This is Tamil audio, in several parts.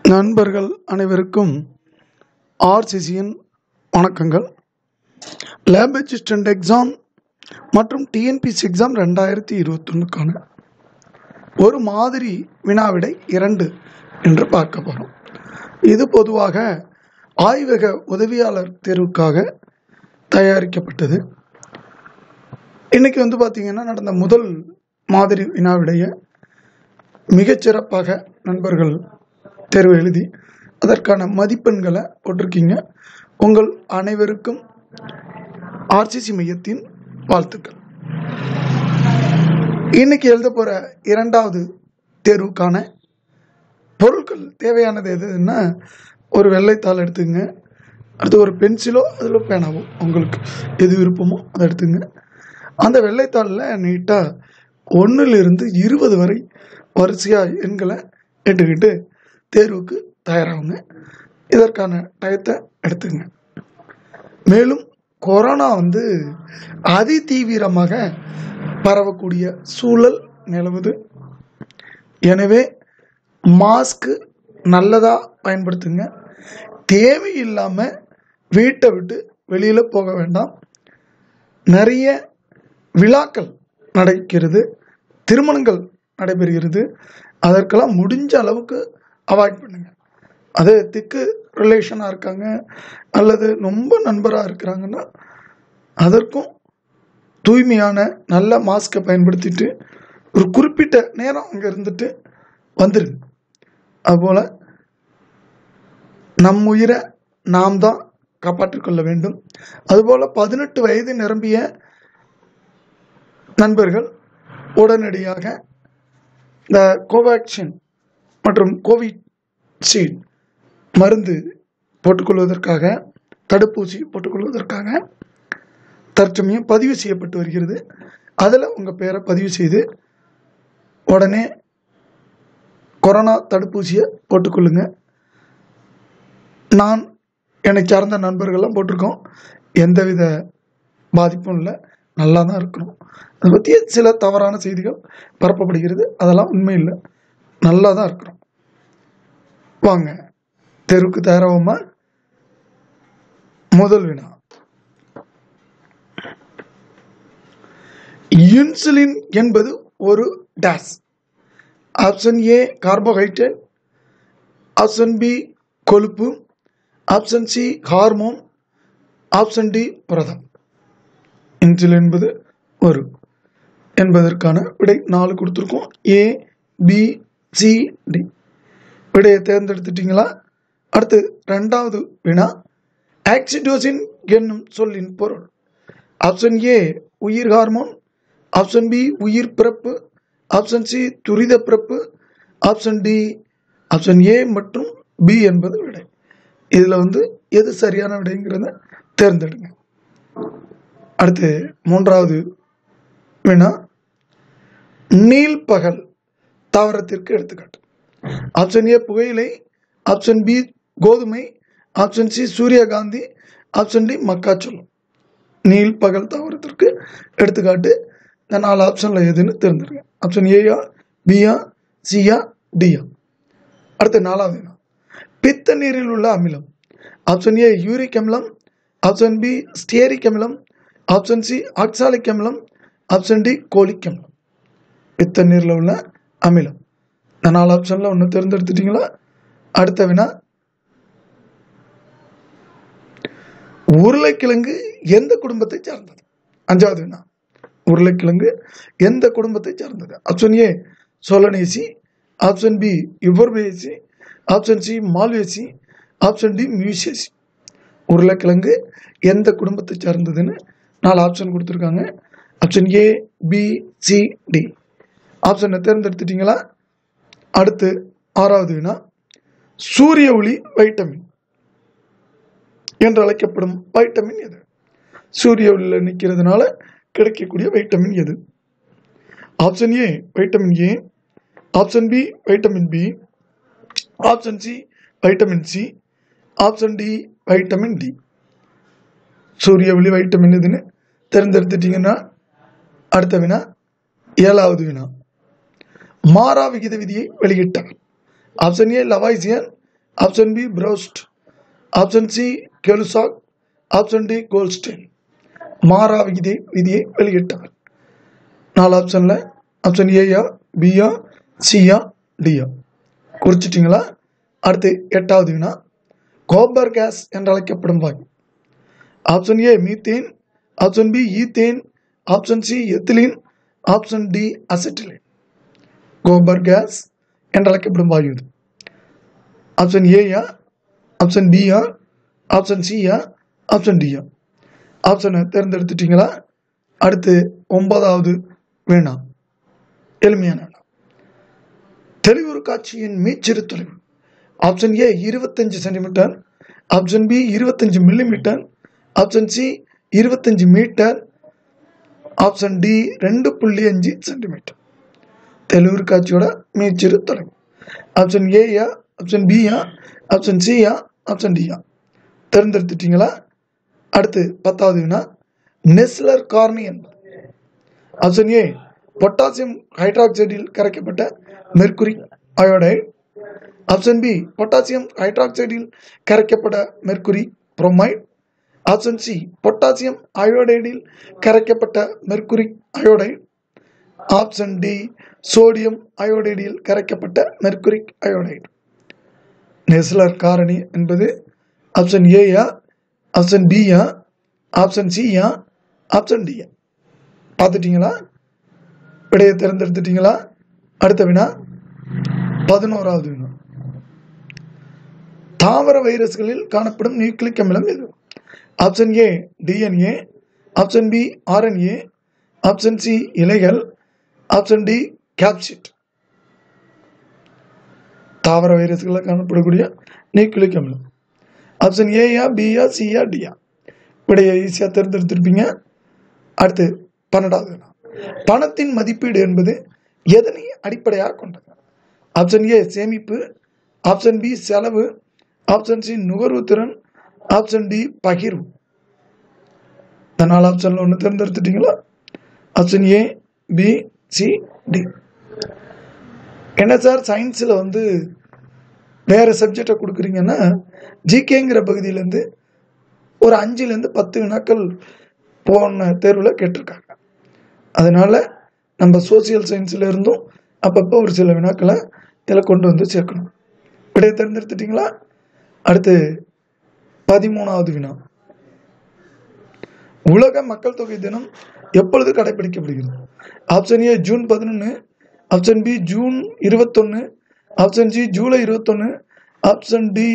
நண்பர்கள் அனைவருக்கும் ஆர்சிசியின் வணக்கங்கள் லேப் அசிஸ்டன்ட் எக்ஸாம் மற்றும் டிஎன்பிசி எக்ஸாம் ரெண்டாயிரத்தி இருபத்தொன்னுக்கான ஒரு மாதிரி வினாவிடை இரண்டு என்று பார்க்க போகிறோம் இது பொதுவாக ஆய்வக உதவியாளர் தேர்வுக்காக தயாரிக்கப்பட்டது இன்னைக்கு வந்து பார்த்தீங்கன்னா நடந்த முதல் மாதிரி வினாவிடைய மிகச்சிறப்பாக நண்பர்கள் தேர்வு எழுதி அதற்கான மதிப்பெண்களை போட்டிருக்கீங்க உங்கள் அனைவருக்கும் ஆர்சிசி மையத்தின் வாழ்த்துக்கள் இன்னைக்கு எழுத போற இரண்டாவது தேர்வுக்கான பொருட்கள் தேவையானது எதுன்னா ஒரு வெள்ளைத்தாள் எடுத்துங்க அடுத்து ஒரு பென்சிலோ அதில் பேனாவோ உங்களுக்கு எது விருப்பமோ அதை எடுத்துங்க அந்த வெள்ளைத்தாளில் நீட்டாக ஒன்றிலிருந்து இருபது வரை வரிசையாக எண்களை இட்டுக்கிட்டு தேர்வுக்கு தயாராகுங்க இதற்கான டயத்தை எடுத்துங்க மேலும் கொரோனா வந்து அதி தீவிரமாக பரவக்கூடிய சூழல் நிலவுது எனவே மாஸ்க்கு நல்லதாக பயன்படுத்துங்க தேவையில்லாமல் வீட்டை விட்டு வெளியில் போக வேண்டாம் நிறைய விழாக்கள் நடக்கிறது திருமணங்கள் நடைபெறுகிறது அதற்கெல்லாம் முடிஞ்ச அளவுக்கு அவாய்ட் பண்ணுங்க அது திக்கு ரிலேஷனாக இருக்காங்க அல்லது ரொம்ப நண்பராக இருக்கிறாங்கன்னா அதற்கும் தூய்மையான நல்ல மாஸ்க்கை பயன்படுத்திட்டு ஒரு குறிப்பிட்ட நேரம் அங்கே இருந்துட்டு வந்துருங்க அதுபோல் நம் உயிரை நாம் தான் காப்பாற்றிக் கொள்ள வேண்டும் அதுபோல் பதினெட்டு வயது நிரம்பிய நண்பர்கள் உடனடியாக இந்த கோவேக்சின் மற்றும் கோவிஷீல்டு மருந்து போட்டுக்கொள்வதற்காக தடுப்பூசி போட்டுக்கொள்வதற்காக தற்சமயம் பதிவு செய்யப்பட்டு வருகிறது அதில் உங்கள் பேரை பதிவு செய்து உடனே கொரோனா தடுப்பூசியை போட்டுக்கொள்ளுங்க நான் என்னை சார்ந்த நண்பர்கள்லாம் போட்டிருக்கோம் எந்தவித பாதிப்பும் இல்லை நல்லா தான் இருக்கிறோம் அதை பற்றி சில தவறான செய்திகள் பரப்பப்படுகிறது அதெல்லாம் உண்மை இல்லை நல்லா தான் இருக்கிறோம் வாங்க தெருவுக்கு தயாராகுமா முதல் வினா இன்சுலின் என்பது ஒரு டேஸ் option A carbohydrate option B கொழுப்பு option C hormone option D புரதம் இன்சுலின் என்பது ஒரு என்பதற்கான விடை நாலு கொடுத்துருக்கோம் ஏ பி சி டி விடையை தேர்ந்தெடுத்துட்டீங்களா அடுத்து ரெண்டாவது வினா ஆக்சிடோசின் என்னும் சொல்லின் பொருள் ஆப்ஷன் ஏ உயிர் ஹார்மோன் ஆப்ஷன் பி உயிர் பிறப்பு ஆப்ஷன் சி துரித பிறப்பு ஆப்ஷன் டி ஆப்ஷன் ஏ மற்றும் பி என்பது விடை இதில் வந்து எது சரியான விடைங்கிறத தேர்ந்தெடுங்க அடுத்து மூன்றாவது வினா நீல்பகல் தாவரத்திற்கு எடுத்துக்காட்டு ஆப்ஷன் ஏ புகையிலை ஆப்ஷன் பி கோதுமை ஆப்ஷன் சி சூரியகாந்தி ஆப்ஷன் டி மக்காச்சோளம் நீல் பகல் தாவரத்திற்கு எடுத்துக்காட்டு இந்த நாலு ஆப்ஷனில் எதுன்னு தேர்ந்தெடுங்க ஆப்ஷன் ஏயா பியா சியா டியா அடுத்து நாலாவது வினா பித்த நீரில் உள்ள அமிலம் ஆப்ஷன் ஏ யூரிக் அமிலம் ஆப்ஷன் பி ஸ்டியரிக் அமிலம் ஆப்ஷன் சி ஆக்சாலிக் அமிலம் ஆப்ஷன் டி கோலிக் அமிலம் பித்த நீரில் உள்ள அமிலம் இந்த நாலு ஆப்ஷனில் ஒன்று தேர்ந்தெடுத்துட்டீங்களா அடுத்த வினா உருளைக்கிழங்கு எந்த குடும்பத்தை சார்ந்தது அஞ்சாவது வினா உருளைக்கிழங்கு எந்த குடும்பத்தை சார்ந்தது option A solanaceae option B யுவர்வேசி option C malvaceae option D musaceae உருளைக்கிழங்கு எந்த குடும்பத்தை சார்ந்ததுன்னு நாலு ஆப்ஷன் கொடுத்துருக்காங்க option A B C D ஆப்ஷனை தேர்ந்தெடுத்துட்டீங்களா அடுத்து ஆறாவது வினா சூரிய ஒளி வைட்டமின் என்று அழைக்கப்படும் வைட்டமின் எது சூரிய ஒளியில் நிற்கிறதுனால கிடைக்கக்கூடிய வைட்டமின் எது option A vitamin A option B vitamin B option C vitamin C option D vitamin D சூரிய ஒளி வைட்டமின் எதுன்னு தேர்ந்தெடுத்துட்டீங்கன்னா அடுத்த வினா ஏழாவது வினா மாறா விகித விதியை வெளியிட்டார் option A Lavoisier option B Proust option C Gay Lussac option D கோல்ஸ்டெயின் மாறா விதி விதியை வெளியிட்டவர் நாலு ஆப்ஷனில் ஆப்ஷன் ஏயா பியா சியா டியா குறிச்சிட்டிங்களா அடுத்து எட்டாவது வினா கோபர் கேஸ் என்று அழைக்கப்படும் வாயு option A methane option B ethane option C ethylene option D acetylene gobar gas என்று அழைக்கப்படும் வாயு இது ஆப்ஷன் ஏயா ஆப்ஷன் பியா ஆப்ஷன் சியா ஆப்ஷன் டியா ஆப்ஷனை தேர்ந்தெடுத்துட்டீங்களா அடுத்து ஒன்பதாவது வேணாம் எளிமையான வினா. தெளிவுறு காட்சியின் மீச்சிறு தொலைவு ஆப்ஷன் ஏ இருபத்தஞ்சு சென்டிமீட்டர் ஆப்ஷன் பி இருபத்தஞ்சு மில்லிமீட்டர் ஆப்ஷன் சி இருபத்தஞ்சு மீட்டர் ஆப்ஷன் டி ரெண்டு புள்ளி அஞ்சு சென்டிமீட்டர் தெளிவுறு காட்சியோட மீச்சிறு தொலைவு ஆப்ஷன் ஏயா ஆப்ஷன் பியா ஆப்ஷன் சியா ஆப்ஷன் டியா தேர்ந்தெடுத்துட்டீங்களா அடுத்து பத்தாவது வினா நெஸ்லர் கார்னி என்பது ஆப்ஷன் ஏ பொட்டாசியம் ஹைட்ராக்சைடில் கரைக்கப்பட்ட mercury iodide option B potassium ஹைட்ராக்சைடில் கரைக்கப்பட்ட mercury bromide option C potassium அயோடைடில் கரைக்கப்பட்ட mercury iodide option D sodium அயோடைடில் கரைக்கப்பட்ட மெர்க்குரிக் அயோடைடு நெஸ்லர் காரணி என்பது ஆப்ஷன் ஏயா ஆப்ஷன் பியா ஆப்ஷன் சியா ஆப்ஷன் டியா பார்த்துட்டீங்களா விடையை தேர்ந்தெடுத்துட்டீங்களா அடுத்த வினா பதினோராவது வினா தாவர வைரஸ்களில் காணப்படும் நியூக்ளிக் அமிலம் எது option A DNA option B RNA option C இலைகள் ஆப்ஷன் டி கேப்சிட் தாவர வைரஸ்களில் காணப்படக்கூடிய நியூக்ளிக் அமிலம் ஆப்ஷன் ஏயா பியா சியா டியா விடையை ஈஸியாக தேர்ந்தெடுத்திருப்பீங்க அடுத்து பன்னெண்டாவது வினா பணத்தின் மதிப்பீடு என்பது எதனை அடிப்படையாக கொண்டது ஆப்ஷன் ஏ சேமிப்பு ஆப்ஷன் பி செலவு ஆப்ஷன் சி நுகர்வு திறன் ஆப்ஷன் டி பகிர்வு இந்த நாலு ஆப்ஷனில் ஒன்று தேர்ந்தெடுத்துட்டீங்களா option A B C D என்ன சார் சயின்ஸில் வந்து வேறு சப்ஜெக்டை கொடுக்குறீங்கன்னா ஜிகேங்கிற பகுதியிலேருந்து ஒரு அஞ்சுலேருந்து பத்து வினாக்கள் போன தேர்வில் கேட்டிருக்காங்க அதனால் நம்ம சோசியல் சயின்ஸில் இருந்தும் அப்பப்போ ஒரு சில வினாக்களை இதில் கொண்டு வந்து சேர்க்கணும் விடையை தேர்ந்தெடுத்துட்டிங்களா அடுத்து பதிமூணாவது வினா உலக மக்கள் தொகை தினம் எப்பொழுது கடைபிடிக்கப்படுகிறது ஆப்ஷன் ஏ ஜூன் பதினொன்று ஆப்ஷன் பி ஜூன் இருபத்தொன்று ஆப்ஷன் சி ஜூலை இருபத்தொன்று ஆப்ஷன் டி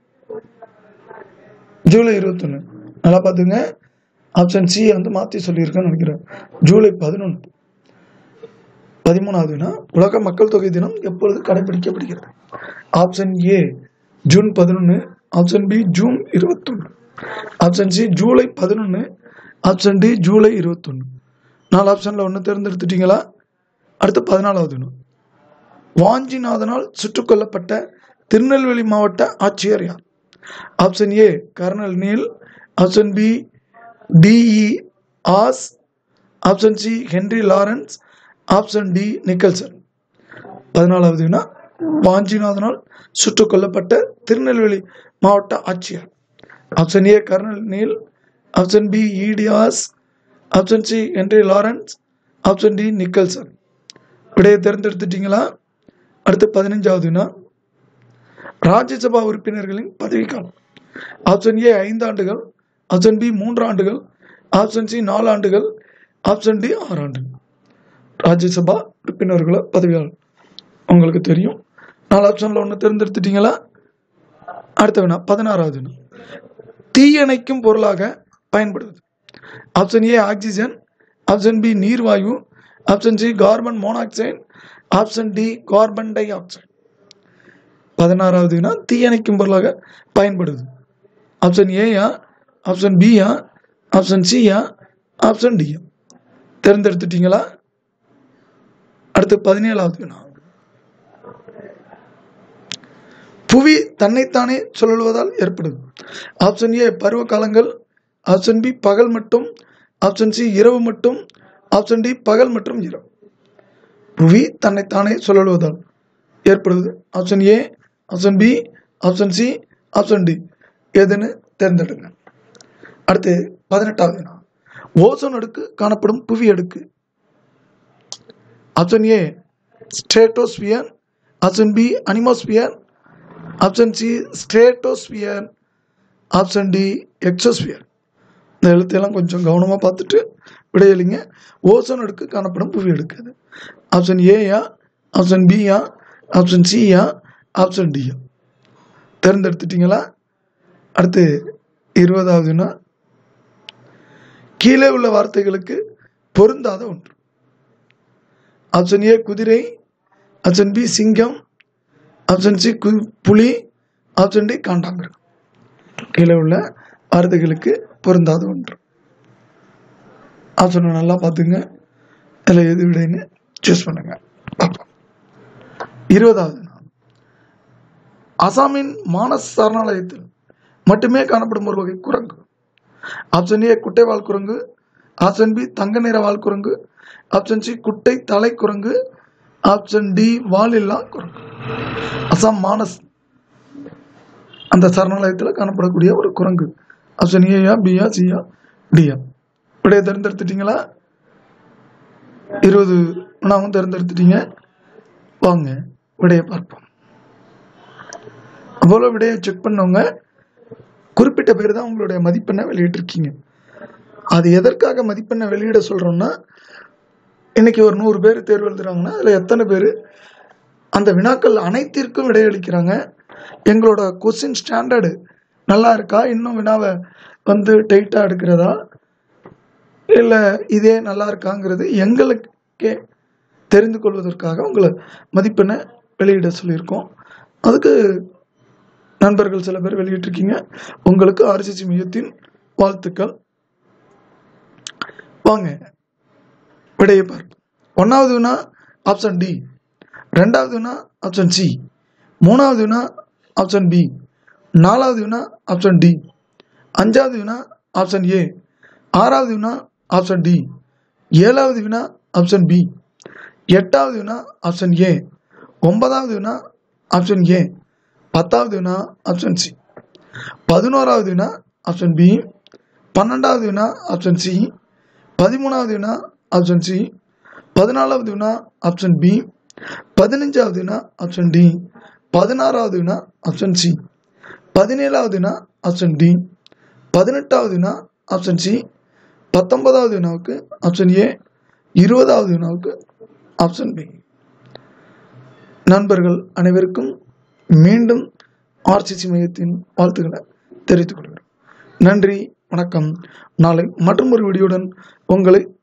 ஜூலை இருபத்தொன்று நல்லா பார்த்துங்க ஆப்ஷன் சி வந்து மாற்றி சொல்லியிருக்கேன்னு நினைக்கிறேன் ஜூலை பதினொன்று பதிமூணாவது வினா உலக மக்கள் தொகை தினம் எப்பொழுது கடைபிடிக்கப்படுகிறது ஆப்ஷன் ஏ ஜூன் பதினொன்று ஆப்ஷன் பி ஜூன் இருபத்தொன்று ஆப்ஷன் சி ஜூலை பதினொன்று ஆப்ஷன் டி ஜூலை இருபத்தொன்று நாலு ஆப்ஷனில் ஒன்று தேர்ந்தெடுத்துட்டீங்களா அடுத்து பதினாலாவது வினா வாஞ்சிநாதனால் சுட்டுக் கொல்லப்பட்ட திருநெல்வேலி மாவட்ட ஆட்சியர் யார் option A colonel Neil option B டிஇ ஆஸ் option C Henry Lawrence option D Nicholson பதினாலாவது வினா வாஞ்சிநாதனால் சுட்டுக் கொல்லப்பட்ட திருநெல்வேலி மாவட்ட ஆட்சியர் option A colonel Neil option B இடியாஸ் option C Henry Lawrence option D Nicholson விடையை தேர்ந்தெடுத்துட்டீங்களா அடுத்து பதினஞ்சாவது வினா ராஜ்யசபா உறுப்பினர்களின் பதவிக்காலம் ஆப்ஷன் ஏ ஐந்து ஆண்டுகள் ஆப்ஷன் பி மூன்று ஆண்டுகள் ஆப்ஷன் சி நாலு ஆண்டுகள் ஆப்ஷன் டி ஆறு ஆண்டுகள் ராஜ்யசபா உறுப்பினர்கள பதவியாளர் உங்களுக்கு தெரியும் நாலு ஆப்ஷனில் ஒன்று தேர்ந்தெடுத்துட்டீங்களா அடுத்த வினா பதினாறாவது வினா தீயணைக்கும் பொருளாக பயன்படுவது option A oxygen option B நீர்வாயு option C carbon monoxide option D carbon dioxide பதினாறாவது வினா தீயணைக்கும் பொருளாக பயன்படுது ஆப்ஷன் ஏயா ஆப்ஷன் பியா ஆப்ஷன் சியா ஆப்ஷன் டியா தேர்ந்தெடுத்துட்டீங்களா அடுத்து பதினேழாவது வினா புவி தன்னைத்தானே சுழலுவதால் ஏற்படுது ஆப்ஷன் ஏ பருவ காலங்கள் ஆப்ஷன் பி பகல் மட்டும் ஆப்ஷன் சி இரவு மட்டும் ஆப்ஷன் டி பகல் மற்றும் இரவு புவி தன்னைத்தானே சுழலுவதால் ஏற்படுவது option A option B option C option D எதுன்னு தேர்ந்தெடுங்க அடுத்து பதினெட்டாவது வினா ஓசோன் அடுக்கு காணப்படும் புவி அடுக்கு option A stratosphere option B ionosphere option C stratosphere option D exosphere இந்த எழுத்தையெல்லாம் கொஞ்சம் கவனமாக பார்த்துட்டு விடையளிங்க ஓசோன் அடுக்கு காணப்படும் புவி அடுக்கு அது ஆப்ஷன் ஏயா ஆப்ஷன் பியா ஆப்ஷன் சியா ஆப்ஷன் டியா தேர்ந்தெடுத்துட்டீங்களா அடுத்து இருபதாவதுனா கீழே உள்ள வார்த்தைகளுக்கு பொருந்தாத ஒன்று ஆப்ஷன் ஏ குதிரை ஆப்ஷன் பி சிங்கம் ஆப்ஷன் சி கு புலி ஆப்ஷன் டி காண்டாமிருகம் கீழே உள்ள வார்த்தைகளுக்கு பொருந்தாத ஒன்று ஆப்ஷனை நல்லா பார்த்துங்க அதில் எது விடைன்னு சூஸ் பண்ணுங்க பார்ப்போம் இருபதாவது நாள் அசாமின் மானஸ் சரணாலயத்தில் மட்டுமே காணப்படும் ஒரு வகை குரங்கு ஆப்ஷன் ஏ குட்டை வால் குரங்கு ஆப்ஷன் பி தங்க நிற வால் குரங்கு ஆப்ஷன் சி குட்டை தலை குரங்கு ஆப்ஷன் டி வாலில்லா குரங்கு அசாம் மானஸ் அந்த சரணாலயத்தில் காணப்படக்கூடிய ஒரு குரங்கு ஆப்ஷன் ஏயா பியா சியா டியா விடையை தேர்ந்தெடுத்துட்டீங்களா இருபது வினாவும் தேர்ந்தெடுத்துட்டீங்க வாங்க விடையை பார்ப்போம் அவ்வளோ விடையை செக் பண்ணவங்க குறிப்பிட்ட பேர் தான் உங்களுடைய மதிப்பெண்ணை வெளியிட்டிருக்கீங்க அது எதற்காக மதிப்பெண்ணை வெளியிட சொல்கிறோம்னா இன்னைக்கு ஒரு நூறு பேர் தேர்வு எழுதுறாங்கன்னா அதில் எத்தனை பேர் அந்த வினாக்கள் அனைத்திற்கும் விடையளிக்கிறாங்க எங்களோட கொஸ்டின் ஸ்டாண்டர்டு நல்லா இருக்கா இன்னும் வினாவை வந்து டைட்டாக எடுக்கிறதா இல்லை இதே நல்லா இருக்காங்கிறது எங்களுக்கே தெரிந்து கொள்வதற்காக உங்களை மதிப்பெண்ணை வெளியிட சொல்லியிருக்கோம் அதுக்கு நண்பர்கள் சில பேர் வெளியிட்டிருக்கீங்க உங்களுக்கு ஆர்சிசி மையத்தின் வாழ்த்துக்கள் வாங்க விடையை பார்ப்போம் ஒன்றாவது வினா ஆப்ஷன் டி ரெண்டாவது வினா ஆப்ஷன் சி மூணாவது வினா ஆப்ஷன் பி நாலாவது வினா ஆப்ஷன் டி அஞ்சாவது வினா ஆப்ஷன் ஏ ஆறாவது வினா ஆப்ஷன் டி ஏழாவது வினா ஆப்ஷன் பி எட்டாவது வினா ஆப்ஷன் ஏ ஒன்பதாவது வினா ஆப்ஷன் ஏ பத்தாவது வினா ஆப்ஷன் சி பதினோராவது வினா ஆப்ஷன் பி பன்னெண்டாவது வினா ஆப்ஷன் சி பதிமூணாவது வினா ஆப்ஷன் சி பதினாலாவது வினா ஆப்ஷன் பி பதினஞ்சாவது வினா ஆப்ஷன் டி பதினாறாவது வினா ஆப்ஷன் சி பதினேழாவது வினா ஆப்ஷன் டி பதினெட்டாவது வினா ஆப்ஷன் சி பத்தொன்பதாவது வினாவுக்கு ஆப்ஷன் ஏ இருபதாவது வினாவுக்கு ஆப்ஷன் பி நண்பர்கள் அனைவருக்கும் மீண்டும் ஆர்சிசி மையத்தின் வாழ்த்துக்களை தெரிவித்துக் கொள்கிறோம் நன்றி வணக்கம் நாளை மற்றும் ஒரு வீடியோடன் உங்களை